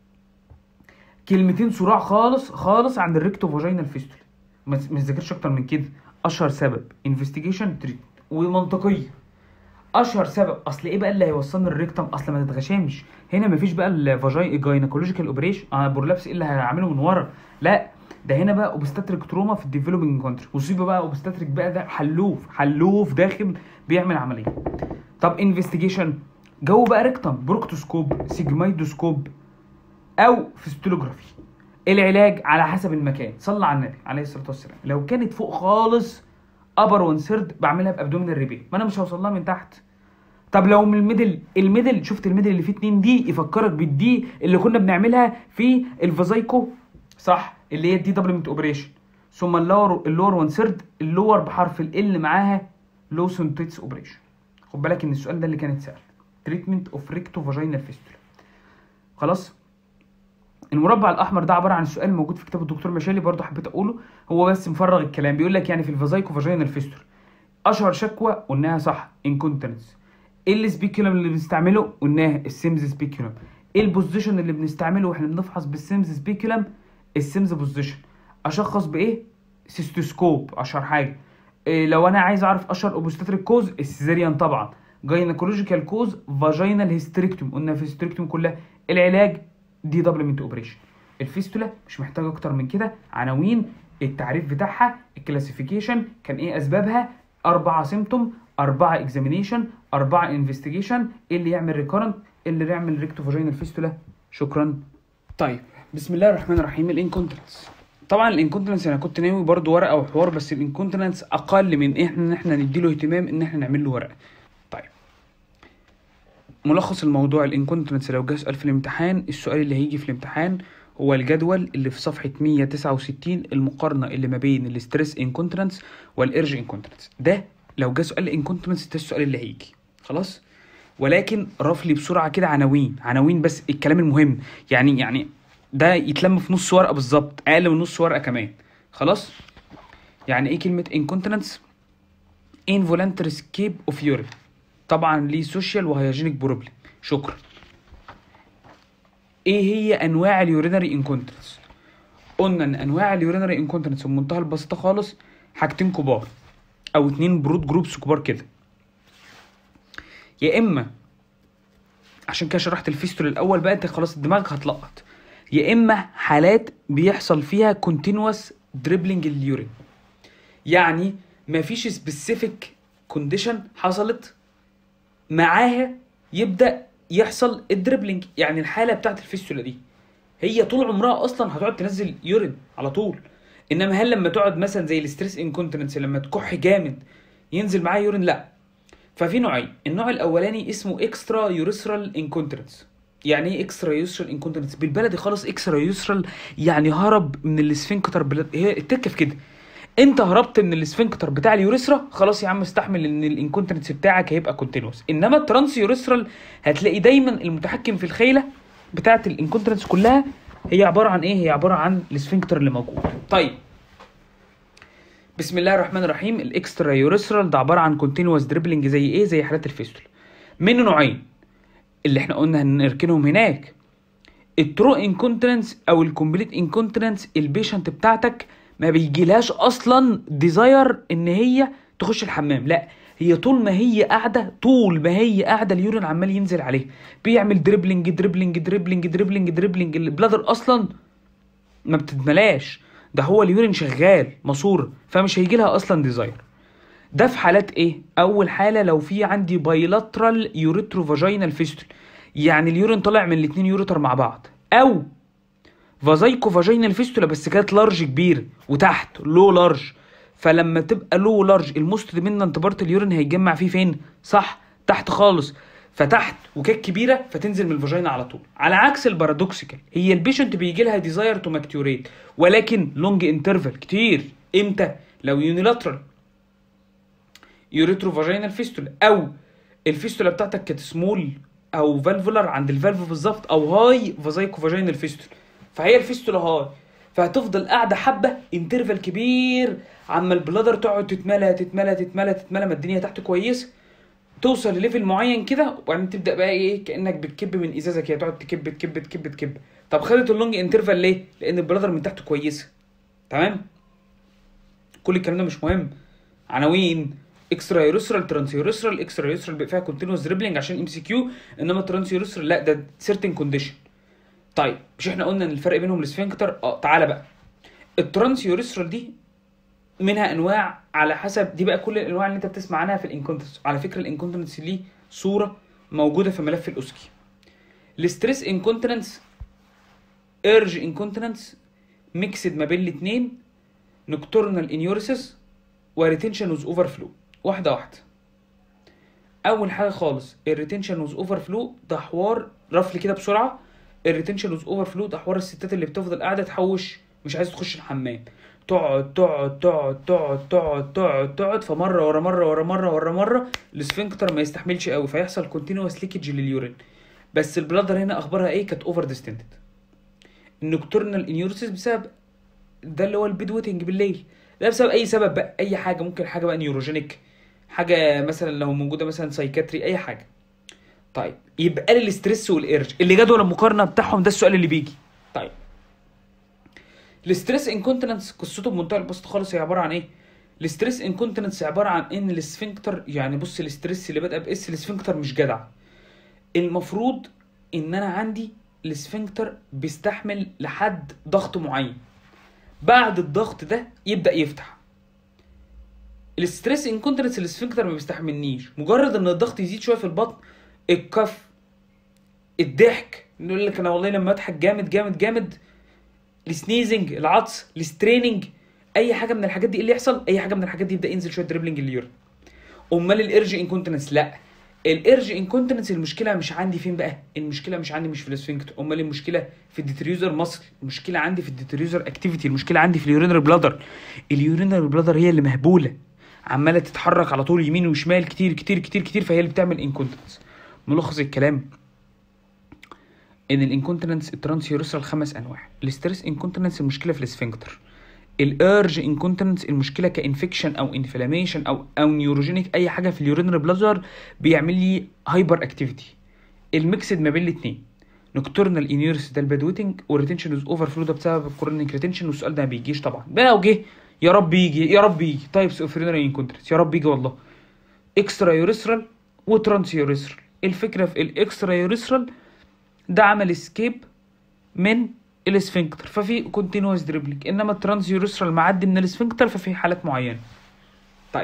Speaker 1: كلمتين صراع خالص خالص عن الريكتو فاجينال فيستول ما ما تذاكرش اكتر من كده اشهر سبب انفستيجيشن تريتمنت ومنطقيه اشهر سبب اصل ايه بقى اللي هيوصلني الريكتم اصل ما تتغشامش هنا مفيش بقى الفاجاي جاينيكولوجيكال اوبريشن اه بورلابس ايه اللي هعمله من ورا لا ده هنا بقى اوبستاتريك تروما في الديفلوبينج كونتري مصيبه بقى اوبستاتريك بقى ده حلوف حلوف داخل بيعمل عمليه طب انفستيجيشن جو بقى ريكتم بروكتوسكوب سيجمايدوسكوب او فيستولوجرافي العلاج على حسب المكان صلى على النبي عليه الصلاه والسلام لو كانت فوق خالص ابر وان سيرد بعملها بابدومينال ريبيل ما انا مش هوصل لها من تحت طب لو من الميدل الميدل شفت الميدل اللي فيه اتنين دي يفكرك بالدي اللي كنا بنعملها في الفازايكو صح اللي هي الدي دبلمنت اوبريشن ثم اللور اللور وان سيرد اللور بحرف ال معاها لو سنتيتس اوبريشن خد بالك ان السؤال ده اللي كان اتسال تريتمنت اوف ريكتو فاجينال فيستولا خلاص المربع الاحمر ده عباره عن السؤال موجود في كتاب الدكتور مشالي برضه حبيت اقوله هو بس مفرغ الكلام بيقول لك يعني في الفازايكو فاجينال فيستول اشهر شكوى قلناها صح انكونتنس ايه السبيكولم اللي بنستعمله قلناها السيمز سبيكولم ايه البوزيشن اللي بنستعمله واحنا بنفحص بالسيمز سبيكولم السيمز بوزيشن اشخص بايه سيستوسكوب اشهر حاجه إيه لو انا عايز اعرف اشهر اوبستاتريك كوز السيزاريان طبعا جاينيكولوجيكال كوز فاجينال هيستريكتوم قلنا في الهيستريكتوم كلها العلاج دي دبلمنت اوبريشن الفيستولا مش محتاج اكتر من كده عناوين التعريف بتاعها الكلاسيفيكيشن كان ايه اسبابها أربعة سيمتوم أربعة اكزامينيشن أربعة انفستيجيشن ايه اللي يعمل ريكورنت ايه اللي يعمل ريكتو فاجينال فيستولا شكرا طيب بسم الله الرحمن الرحيم الانكونتنس طبعا الانكونتنس انا كنت ناوي برضو ورقه وحوار بس الانكونتنس اقل من احنا ان احنا نديله اهتمام ان احنا نعمل له ورقه طيب ملخص الموضوع الانكونتنس لو جه سؤال في الامتحان السؤال اللي هيجي في الامتحان هو الجدول اللي في صفحة 169 المقارنة اللي ما بين الستريس انكونتنس والارج انكونتنس ده لو جه سؤال انكونتنس ده السؤال اللي هيجي خلاص ولكن رفلي بسرعة كده عناوين عناوين بس الكلام المهم يعني يعني ده يتلم في نص ورقة بالظبط أقل من نص ورقة كمان خلاص يعني ايه كلمة انكونتنس involuntary escape of urine طبعا ليه سوشيال وهيجينيك بروبلم شكرا ايه هي انواع اليورينري انكونتنس قلنا ان انواع اليورينري انكونتنس بمنتهى البساطه خالص حاجتين كبار او اتنين برود جروبس كبار كده يا اما عشان كده شرحت الفيستول الاول بقى انت خلاص دماغك هتلقط يا اما حالات بيحصل فيها كونتينوس دريبلينج اليورين يعني مفيش سبيسيفيك كونديشن حصلت معاها يبدا يحصل الدريبلينج يعني الحاله بتاعت الفيستولا دي هي طول عمرها اصلا هتقعد تنزل يورين على طول انما هل لما تقعد مثلا زي الستريس انكونتنس لما تكح جامد ينزل معاه يورين لا ففي نوعين النوع الاولاني اسمه اكسترا يوريثرال انكونتنس يعني ايه اكسترا يوريثرال انكونتنس بالبلدي خالص اكسترا يوريثرال يعني هرب من السفنكتر بلد... هي التكه في كده انت هربت من السفنكتر بتاع اليوريثرا خلاص يا عم استحمل ان الانكونتنس بتاعك هيبقى كونتينوس انما الترانس يوريثرال هتلاقي دايما المتحكم في الخيله بتاعه الانكونتنس كلها هي عباره عن ايه هي عباره عن السفنكتر اللي موجود طيب بسم الله الرحمن الرحيم الاكسترا يوريثرال ده عباره عن كونتينوس دريبلينج زي ايه زي حالات الفيستول منه نوعين اللي احنا قلنا هنركنهم هناك الترو انكونتنس او الكومبليت انكونتنس البيشنت بتاعتك ما بيجيلهاش اصلا ديزاير ان هي تخش الحمام لا هي طول ما هي قاعده طول ما هي قاعده اليورين عمال ينزل عليه بيعمل دريبلينج دريبلينج دريبلينج دريبلينج دريبلينج البلادر اصلا ما بتتملاش ده هو اليورين شغال ماسوره فمش هيجي لها اصلا ديزاير ده في حالات ايه اول حاله لو في عندي بايلاترال يوريترو فاجينال فيستول يعني اليورين طالع من الاتنين يوريتر مع بعض او فازايكو فاجينال فيستولا بس كانت لارج كبير وتحت لو لارج فلما تبقى لو لارج الموست دومينانت بارت اليورين هيتجمع فيه فين صح تحت خالص فتحت وكانت كبيره فتنزل من الفاجينا على طول على عكس البارادوكسيكال هي البيشنت بيجي لها ديزاير تو ماكتوريت ولكن لونج انترفال كتير امتى لو يونيلاترال يوريترو فاجينال فيستولا او الفيستولا بتاعتك كانت سمول او فالفولار عند الفالف بالظبط او هاي فازايكو فاجينال فيستولا فهي الفيستولا هاي فهتفضل قاعده حبه انترفال كبير عما البلادر تقعد تتملى تتملى تتملى تتملى ما الدنيا تحت كويسه توصل لليفل معين كده وبعدين تبدا بقى ايه كانك بتكب من ازازه كده تقعد تكب تكب تكب تكب طب خدت اللونج انترفال ليه؟ لان البلادر من تحت كويسه تمام؟ كل الكلام ده مش مهم عناوين اكسترا يوريثرال ترانس يوريثرال اكسترا يوريثرال بيبقى فيها كونتينوس دريبلينج عشان ام سي كيو انما ترانس يوريثرال لا ده سيرتن كونديشن طيب مش احنا قلنا ان الفرق بينهم السفنكتر اه تعالى بقى الترانس يوريثرال دي منها انواع على حسب دي بقى كل الانواع اللي انت بتسمع عنها في الانكونتنس على فكره الانكونتنس ليه صوره موجوده في ملف الاوسكي الستريس انكونتنس ايرج انكونتنس ميكسد ما بين الاثنين نكتورنال انيوريسيس وريتنشن وز اوفر فلو واحده واحده اول حاجه خالص الريتنشن وز اوفر فلو ده حوار رفل كده بسرعه الريتنشن وز اوفر فلو ده حوار الستات اللي بتفضل قاعده تحوش مش عايزه تخش الحمام تقعد تقعد تقعد تقعد تقعد تقعد تقعد فمره ورا مره ورا مره ورا مره السفنكتر ما يستحملش قوي فيحصل كونتينوس ليكج لليورين بس البلادر هنا اخبارها ايه كانت اوفر ديستندد النكتورنال انيورسيس بسبب ده اللي هو البيد ويتنج بالليل ده بسبب اي سبب بقى اي حاجه ممكن حاجه بقى نيوروجينيك حاجه مثلا لو موجوده مثلا سايكاتري اي حاجه طيب يبقى لي الاستريس والارج اللي جدول المقارنه بتاعهم ده السؤال اللي بيجي طيب الاستريس انكونتنس قصته بمنتهى البساطه خالص هي عباره عن ايه الاستريس انكونتنس عباره عن ان السفنكتر يعني بص الاستريس اللي بادئه باس السفنكتر مش جدع المفروض ان انا عندي السفنكتر بيستحمل لحد ضغط معين بعد الضغط ده يبدا يفتح الستريس انكونتنس السفنكتر ما بيستحملنيش مجرد ان الضغط يزيد شويه في البطن الكف الضحك يقول لك انا والله لما اضحك جامد جامد جامد السنيزنج العطس الستريننج اي حاجه من الحاجات دي ايه اللي يحصل اي حاجه من الحاجات دي يبدا ينزل شويه دريبلنج اليورين امال الارج انكونتنس لا الارج انكونتنس المشكله مش عندي فين بقى المشكله مش عندي مش في الاسفنكتر امال المشكله في الديتريوزر ماسل المشكله عندي في الديتريوزر اكتيفيتي المشكله عندي في اليورينر بلادر اليورينر بلادر هي اللي مهبوله عماله تتحرك على طول يمين وشمال كتير كتير كتير كتير فهي اللي بتعمل انكونتنس ملخص الكلام ان الانكونتنس الترانس يوريثرال خمس انواع الستريس انكونتنس المشكله في الاسفنكتر الارج انكونتنس المشكله كانفكشن او انفلاميشن او او نيوروجينيك اي حاجه في اليورينر بلازر بيعمل لي هايبر اكتيفيتي الميكسد ما بين الاثنين نكتورنال انيورس ده البادويتنج والريتنشن از اوفر فلو ده بسبب الكورونيك ريتنشن والسؤال ده ما بيجيش طبعا بقى لو جه يا رب يجي يا رب يجي تايبس اوف يورينري انكونتنس يا رب يجي والله اكسترا يوريثرال وترانس يوريثرال الفكره في الاكسترا يوريثرال ده عمل اسكيب من الاسفنكتر ففي كونتينوس دريبلينج انما الترانس يوريثرال معدي من الاسفنكتر ففي حالات معينه طيب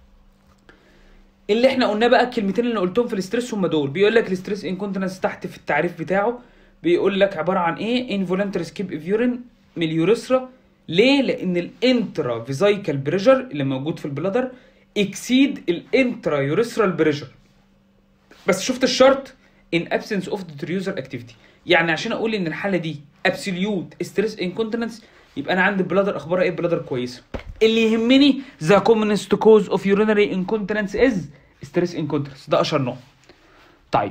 Speaker 1: اللي احنا قلناه بقى الكلمتين اللي قلتهم في الاستريس هم دول بيقول لك الاستريس انكونتنس تحت في التعريف بتاعه بيقول لك عباره عن ايه انفولنتري سكيب اوف يورين من اليوريثرا ليه لان الانترا فيزايكال بريشر اللي موجود في البلادر اكسيد الانترا يوريثرال بريشر بس شفت الشرط in absence of the user activity يعني عشان اقول ان الحاله دي absolute stress incontinence يبقى انا عندي بلادر اخبارها ايه بلادر كويسه اللي يهمني the commonest cause of urinary incontinence is stress incontinence ده اشهر نوع طيب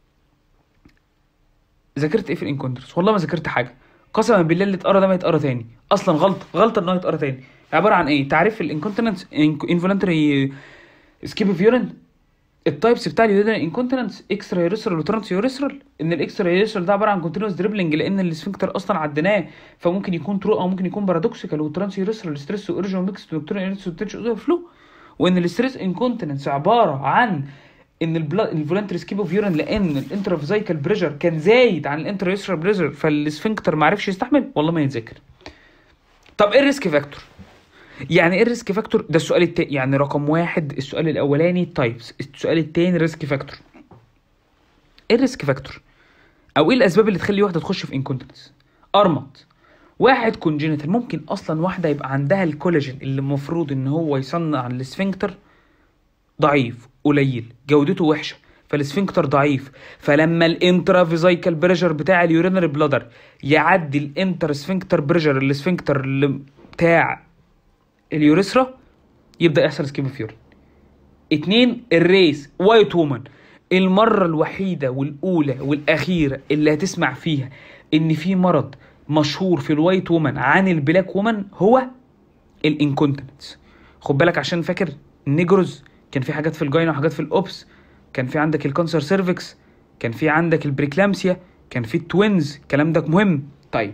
Speaker 1: ذاكرت ايه في الانكونتنس والله ما ذاكرت حاجه قسما بالله اللي اتقرا ده ما يتقرا تاني اصلا غلطه غلطه ان هو يتقرا تاني عباره عن ايه تعريف الانكونتنس انفولنتري سكيب اوف يورين التايبس بتاع اليورينال انكونتنس اكسترا يوريثرال وترانس يوريثرال ان الاكسترا يوريثرال ده عباره عن كونتينوس دريبلنج لان الاسفنكتر اصلا عديناه فممكن يكون ترو او ممكن يكون بارادوكسيكال والترانس يوريثرال ستريس وارجن وميكس دكتور انرس وتنشن فلو وان الاستريس انكونتنس عباره عن ان الفولنتري سكيب اوف يورين لان الانترافيزايكال بريشر كان زايد عن الانترا يوريثرال بريشر فالاسفنكتر ما عرفش يستحمل والله ما يتذكر طب ايه الريسك فاكتور يعني ايه الريسك فاكتور ده السؤال التاني يعني رقم واحد السؤال الاولاني تايبس السؤال التاني ريسك فاكتور ايه الريسك فاكتور او ايه الاسباب اللي تخلي واحده تخش في انكونتنس ارمط واحد كونجينيتال ممكن اصلا واحده يبقى عندها الكولاجين اللي المفروض ان هو يصنع الاسفنكتر ضعيف قليل جودته وحشه فالاسفنكتر ضعيف فلما الانترافيزايكال بريشر بتاع اليورينري بلادر يعدي الانتر سفنكتر بريشر الاسفنكتر اللي بتاع اليوريثرا يبدا يحصل سكيب اوف يورين اتنين الريس وايت وومن المره الوحيده والاولى والاخيره اللي هتسمع فيها ان في مرض مشهور في الوايت وومن عن البلاك وومن هو الانكونتنس خد بالك عشان فاكر النيجروز كان في حاجات في الجاينا وحاجات في الاوبس كان في عندك الكانسر سيرفكس كان في عندك البريكلامسيا كان في التوينز الكلام ده مهم طيب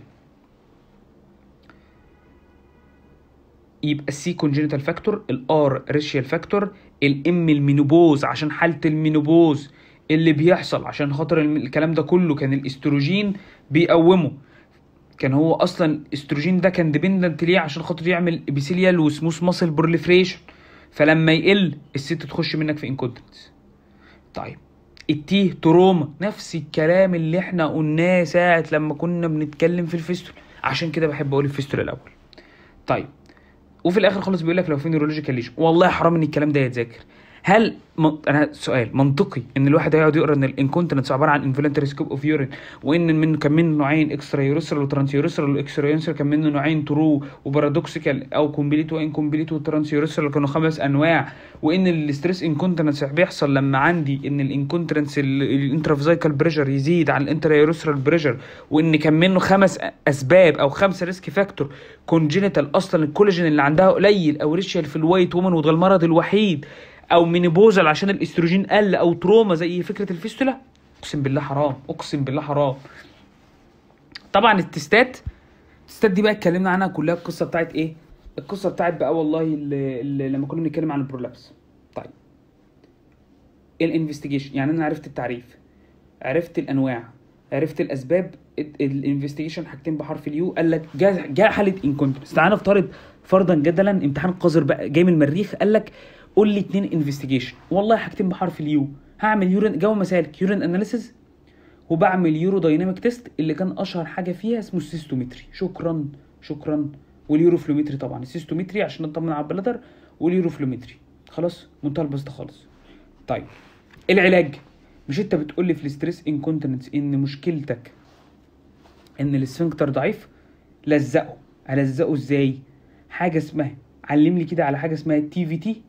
Speaker 1: يبقى السي كونجينيتال فاكتور الار ريشيال فاكتور الام المينوبوز عشان حاله المينوبوز اللي بيحصل عشان خاطر الم- الكلام ده كله كان الاستروجين بيقومه كان هو اصلا الاستروجين ده كان ديبندنت ليه عشان خاطر يعمل ابيثيليال وسموث ماسل بروليفريشن فلما يقل الست تخش منك في انكونتنس طيب التي تروما نفس الكلام اللي احنا قلناه ساعة لما كنا بنتكلم في الفيستول عشان كده بحب اقول الفيستول الاول طيب وفي الاخر خالص بيقول لك لو في نيورولوجيكال ليشن والله حرام ان الكلام ده يتذاكر هل م... انا سؤال منطقي ان الواحد هيقعد يقرا ان الانكونتنس عباره عن انفولنتري سكوب اوف يورين وان من كان منه نوعين اكسترا يوريثرال وترانس يوريثرال والاكسترا يوريثرال كان منه نوعين ترو وبارادوكسيكال او كومبليت وانكومبليت والترانس يوريثرال كانوا خمس انواع وان الستريس انكونتنس بيحصل لما عندي ان الانكونتنس الانترافيزايكال بريشر يزيد عن الانترا يوريثرال بريشر وان كان منه خمس اسباب او خمسه ريسك فاكتور كونجينيتال اصلا الكولاجين اللي عندها قليل او ريشيال في الوايت وومن وده المرض الوحيد او مينيبوزال عشان الاستروجين قل او تروما زي فكره الفيستولا اقسم بالله حرام اقسم بالله حرام طبعا التستات التستات دي بقى اتكلمنا عنها كلها القصه بتاعت ايه القصه بتاعت بقى والله اللي اللي لما كنا بنتكلم عن البرولابس طيب الانفستيجيشن يعني انا عرفت التعريف عرفت الانواع عرفت الاسباب الانفستيجيشن حاجتين بحرف اليو قال لك جاء جاء حاله انكونتنس تعال نفترض فرضا جدلا امتحان قذر بقى جاي من المريخ قال لك قول لي اتنين انفستيجيشن والله حاجتين بحرف اليو هعمل يورين جو مسالك يورين اناليسيز وبعمل يورو دايناميك تيست اللي كان اشهر حاجه فيها اسمه السيستومتري شكرا شكرا واليوروفلومتري طبعا السيستومتري عشان نطمن على البلدر واليوروفلومتري خلاص منتهى البساطه خالص طيب العلاج مش انت بتقول لي في الاستريس انكونتنس ان مشكلتك ان الاسفنكتر ضعيف لزقه هلزقه ازاي حاجه اسمها علم لي كده على حاجه اسمها تي في تي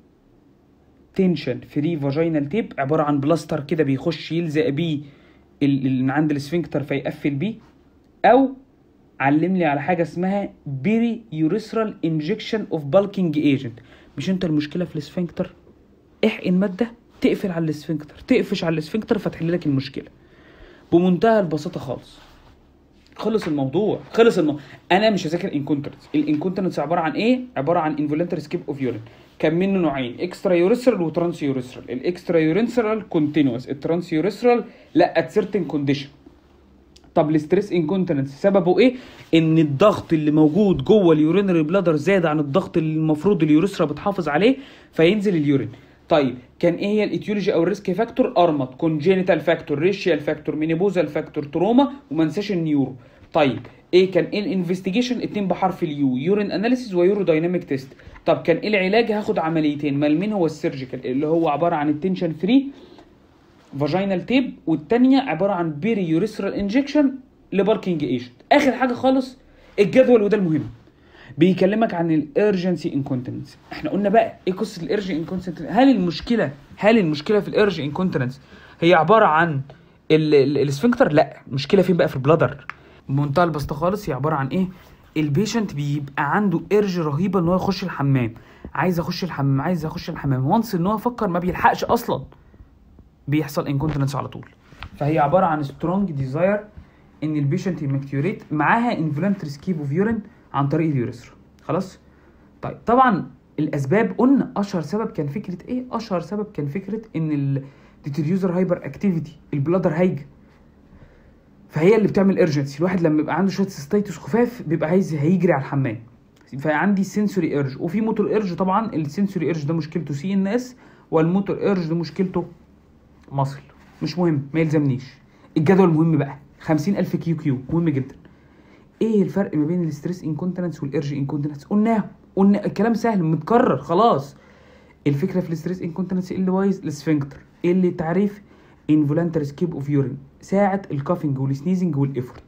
Speaker 1: تنشن فري فاجينال تيب عباره عن بلاستر كده بيخش يلزق بيه ال- ال- من عند الاسفنكتر فيقفل بيه او علم لي على حاجه اسمها بيري يوريثرال انجكشن اوف بالكينج ايجنت مش انت المشكله في الاسفنكتر احقن ماده تقفل على الاسفنكتر تقفش على الاسفنكتر فتحل لك المشكله بمنتهى البساطه خالص خلص الموضوع خلص الموضوع انا مش هذاكر انكونتنس الانكونتنس عباره عن ايه عباره عن انفولنتري سكيب اوف يورين كان منه نوعين اكسترا يوريثرال وترانس يوريثرال الاكسترا يوريثرال كونتينوس الترانس يوريثرال لا ات سيرتن كونديشن طب الاستريس انكونتنس سببه ايه ان الضغط اللي موجود جوه اليورينري بلادر زاد عن الضغط اللي المفروض اليوريثرا بتحافظ عليه فينزل اليورين طيب كان ايه هي الايتيولوجي او الريسك فاكتور ارمط كونجينيتال فاكتور ريشيال فاكتور مينيبوزال فاكتور تروما وما ننساش النيورو طيب ايه كان ايه الانفستيجيشن اتنين بحرف اليو يورين اناليسيس ويورو دايناميك تيست طب كان ايه العلاج هاخد عمليتين مالمين هو السيرجيكال اللي هو عباره عن التنشن فري فاجينال تيب والتانية عبارة عن بيري يوريثرال انجكشن لبالكينج ايجنت اخر حاجة خالص الجدول وده المهم بيكلمك عن الارجنسي انكونتنس احنا قلنا بقى ايه قصه الارجي انكونتنس هل المشكله هل المشكله في الارجي انكونتنس هي عباره عن ال- ال- الاسفنكتر لا المشكله فين بقى في البلادر بمنتهى البساطه خالص هي عباره عن ايه البيشنت بيبقى عنده ارج رهيبه ان هو يخش الحمام عايز اخش الحمام عايز اخش الحمام وانس ان هو يفكر ما بيلحقش اصلا بيحصل انكونتنس على طول فهي عباره عن سترونج ديزاير ان البيشنت يمكتيوريت معاها انفلامتري سكيب اوف يورين عن طريق اليوريثرا خلاص طيب طبعا الاسباب قلنا اشهر سبب كان فكره ايه اشهر سبب كان فكره ان الديتريوزر هايبر اكتيفيتي البلادر هايجه فهي اللي بتعمل ارجنسي الواحد لما بيبقى عنده شويه سيستايتس خفاف بيبقى عايز هيجري على الحمام فعندي سنسوري ايرج وفي موتور ايرج طبعا السنسوري ايرج ده مشكلته سي ان اس والموتور ايرج ده مشكلته مصل مش مهم ما يلزمنيش الجدول مهم بقى 50000 كيو كيو مهم جدا ايه الفرق ما بين الاستريس انكونتنس والارج انكونتنس قلناه قلنا الكلام سهل متكرر خلاص الفكره في الاستريس انكونتنس اللي بايظ السفنكتر ايه اللي تعريف انفولانتري سكيب اوف يورين ساعه الكافنج والسنيزنج والايفورت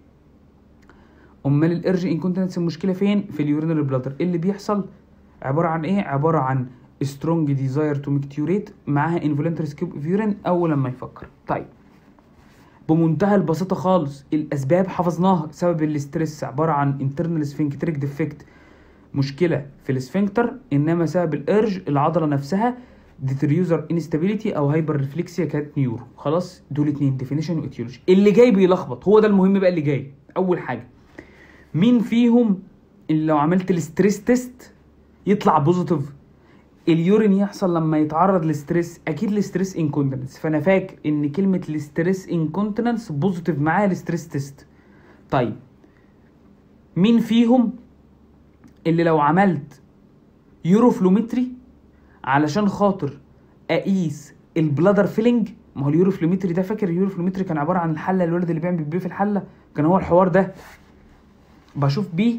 Speaker 1: امال الارج انكونتنس المشكله فين في اليورينري بلادر اللي بيحصل عباره عن ايه عباره عن سترونج ديزاير تو ميكتيوريت معاها انفولانتري سكيب اوف يورين اول لما يفكر طيب بمنتهى البساطه خالص الاسباب حفظناها سبب الاسترس عباره عن انترنال سفنكتريك ديفكت مشكله في السفنكتر انما سبب الارج العضله نفسها ديتريوزر انستابيليتي او هايبر ريفلكسيا كانت نيورو خلاص دول اتنين ديفينيشن وايتيولوجي اللي جاي بيلخبط هو ده المهم بقى اللي جاي اول حاجه مين فيهم اللي لو عملت الستريس تيست يطلع بوزيتيف اليورين يحصل لما يتعرض لستريس اكيد الستريس انكونتيننس فانا فاكر ان كلمه الستريس انكونتيننس بوزيتيف معاها الستريس تيست طيب مين فيهم اللي لو عملت يوروفلومتري علشان خاطر اقيس البلادر فيلنج ما هو اليوروفلومتري ده فاكر اليوروفلومتري كان عباره عن الحله الولد اللي بيعمل بيه في الحله كان هو الحوار ده بشوف بيه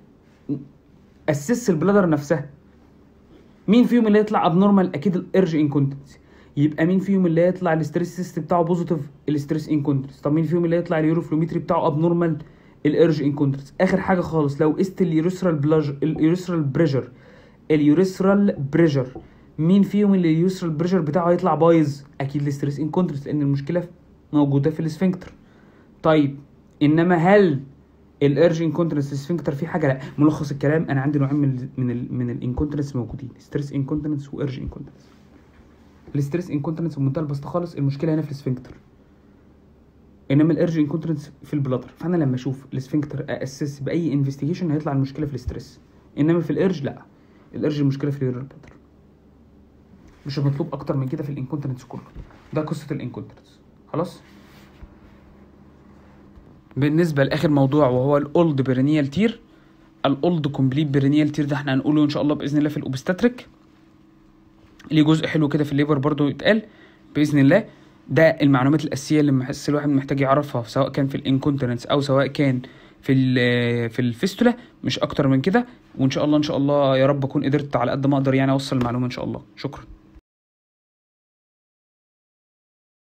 Speaker 1: اسس البلادر نفسها مين فيهم اللي يطلع ابنورمال اكيد الارج انكونتنس يبقى مين فيهم اللي يطلع الستريس تيست بتاعه بوزيتيف الستريس انكونتنس طب مين فيهم اللي يطلع اليوروفلومتري بتاعه ابنورمال الارج انكونتنس اخر حاجه خالص لو قست اليوريثرال بلاج اليوريثرال بريشر اليوريثرال بريشر مين فيهم اللي اليوريثرال بريشر بتاعه هيطلع بايظ اكيد الستريس انكونتنس لان المشكله موجوده في السفنكتر طيب انما هل الارج انكونتنس السفنكتر فيه حاجه لا ملخص الكلام انا عندي نوعين من ال من ال من الانكونتنس موجودين ستريس انكونتنس وارج انكونتنس الستريس انكونتنس بمنتهى البساطه خالص المشكله هنا في السفنكتر انما الارج انكونتنس في البلاتر فانا لما اشوف السفنكتر اسس باي انفستيجيشن هيطلع المشكله في الاستريس انما في الارج لا الارج المشكله في اليورال بلاتر مش مطلوب اكتر من كده في الانكونتنس كله ده قصه الانكونتنس خلاص بالنسبه لاخر موضوع وهو الاولد بيرينيال تير الاولد كومبليت بيرينيال تير ده احنا هنقوله ان شاء الله باذن الله في الاوبستاتريك ليه جزء حلو كده في الليبر برضو يتقال باذن الله ده المعلومات الاساسيه اللي محس الواحد محتاج يعرفها سواء كان في الانكونتنس او سواء كان في ال في الفيستولا مش اكتر من كده وان شاء الله ان شاء الله يا رب اكون قدرت على قد ما اقدر يعني اوصل المعلومه ان شاء الله شكرا